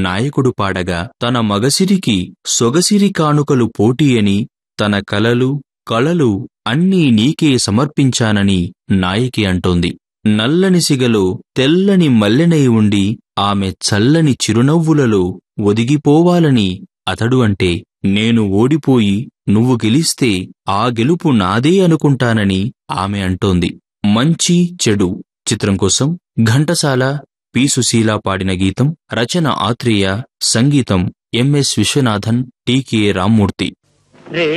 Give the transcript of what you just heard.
నాయకుడు పాడగా తన మగసిరికి సొగసిరి కానుకలు పోటీ అని తన కలలు కళలు అన్నీ నీకే సమర్పించానని నాయకి అంటోంది నల్లని సిగలో తెల్లని మల్లెనై ఉండి ఆమె చల్లని చిరునవ్వులలో ఒదిగిపోవాలని అతడు అంటే నేను ఓడిపోయి నువ్వు గెలిస్తే ఆ గెలుపు నాదే అనుకుంటానని ఆమె అంటోంది మంచి చెడు చిత్రం కోసం ఘంటసాల పి సుశీల పాడిన గీతం రచన ఆత్రేయ సంగీతం ఎంఎస్ విశ్వనాథన్ టీకే రామ్మూర్తి